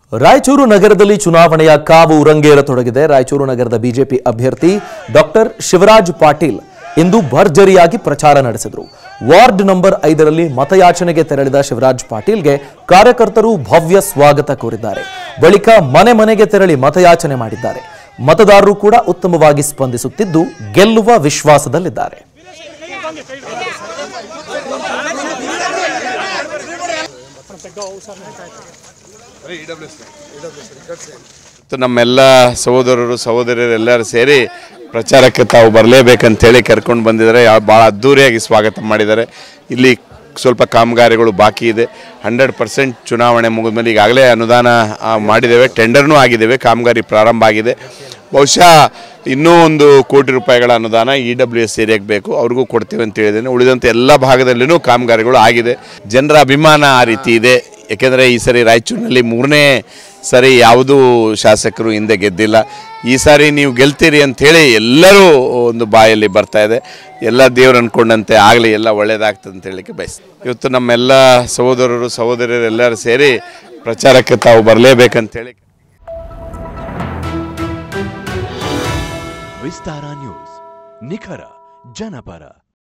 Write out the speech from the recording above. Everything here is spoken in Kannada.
ರಾಯಚೂರು ನಗರದಲ್ಲಿ ಚುನಾವಣೆಯ ಕಾವು ರಂಗೇರತೊಡಗಿದೆ ರಾಯಚೂರು ನಗರದ ಬಿಜೆಪಿ ಅಭ್ಯರ್ಥಿ ಡಾಕ್ಟರ್ ಶಿವರಾಜ್ ಪಾಟೀಲ್ ಇಂದು ಭರ್ಜರಿಯಾಗಿ ಪ್ರಚಾರ ನಡೆಸಿದರು ವಾರ್ಡ್ ನಂಬರ್ ಐದರಲ್ಲಿ ಮತಯಾಚನೆಗೆ ತೆರಳಿದ ಶಿವರಾಜ್ ಪಾಟೀಲ್ಗೆ ಕಾರ್ಯಕರ್ತರು ಭವ್ಯ ಸ್ವಾಗತ ಕೋರಿದ್ದಾರೆ ಬಳಿಕ ಮನೆ ಮನೆಗೆ ತೆರಳಿ ಮತಯಾಚನೆ ಮಾಡಿದ್ದಾರೆ ಮತದಾರರು ಕೂಡ ಉತ್ತಮವಾಗಿ ಸ್ಪಂದಿಸುತ್ತಿದ್ದು ಗೆಲ್ಲುವ ವಿಶ್ವಾಸದಲ್ಲಿದ್ದಾರೆ ಮತ್ತು ನಮ್ಮೆಲ್ಲ ಸಹೋದರರು ಸಹೋದರಿಯರೆಲ್ಲರೂ ಸೇರಿ ಪ್ರಚಾರಕ್ಕೆ ತಾವು ಬರಲೇಬೇಕಂತೇಳಿ ಕರ್ಕೊಂಡು ಬಂದಿದ್ದಾರೆ ಯಾ- ಭಾಳ ಅದ್ಧೂರಿಯಾಗಿ ಸ್ವಾಗತ ಮಾಡಿದ್ದಾರೆ ಇಲ್ಲಿ ಸ್ವಲ್ಪ ಕಾಮಗಾರಿಗಳು ಬಾಕಿ ಇದೆ ಹಂಡ್ರೆಡ್ ಪರ್ಸೆಂಟ್ ಚುನಾವಣೆ ಮುಗಿದ ಮೇಲೆ ಈಗಾಗಲೇ ಅನುದಾನ ಆ, ಮಾಡಿದ್ದೇವೆ ಟೆಂಡರ್ನೂ ಆಗಿದ್ದೇವೆ ಕಾಮಗಾರಿ ಪ್ರಾರಂಭ ಆಗಿದೆ ಬಹುಶಃ ಇನ್ನೂ ಒಂದು ಕೋಟಿ ರೂಪಾಯಿಗಳ ಅನುದಾನ ಇ ಡಬ್ಲ್ಯೂ ಎಸ್ ಏರಿಯಾಗೆ ಬೇಕು ಅವ್ರಿಗೂ ಕೊಡ್ತೀವಿ ಅಂತ ಹೇಳಿದ್ದೇನೆ ಉಳಿದಂತೆ ಎಲ್ಲ ಭಾಗದಲ್ಲಿನೂ ಕಾಮಗಾರಿಗಳು ಆಗಿದೆ ಜನರ ಅಭಿಮಾನ ಆ ರೀತಿ ಇದೆ ಯಾಕೆಂದರೆ ಈ ಸರಿ ರಾಯಚೂರಿನಲ್ಲಿ ಮೂರನೇ ಸರಿ ಯಾವುದೂ ಶಾಸಕರು ಹಿಂದೆ ಗೆದ್ದಿಲ್ಲ ಈ ಸಾರಿ ನೀವು ಗೆಲ್ತೀರಿ ಅಂಥೇಳಿ ಎಲ್ಲರೂ ಒಂದು ಬಾಯಲ್ಲಿ ಬರ್ತಾ ಇದೆ ಎಲ್ಲ ದೇವ್ರು ಅಂದ್ಕೊಂಡಂತೆ ಆಗಲಿ ಎಲ್ಲ ಒಳ್ಳೇದಾಗ್ತದೆ ಅಂತ ಹೇಳಲಿಕ್ಕೆ ಬಯಸ್ತೀನಿ ಇವತ್ತು ನಮ್ಮೆಲ್ಲ ಸಹೋದರರು ಸಹೋದರಿಯರೆಲ್ಲರೂ ಸೇರಿ ಪ್ರಚಾರಕ್ಕೆ ತಾವು ಬರಲೇಬೇಕಂತೇಳಿ ವಿಸ್ತಾರ ನ್ಯೂಸ್ ನಿಖರ ಜನಪರ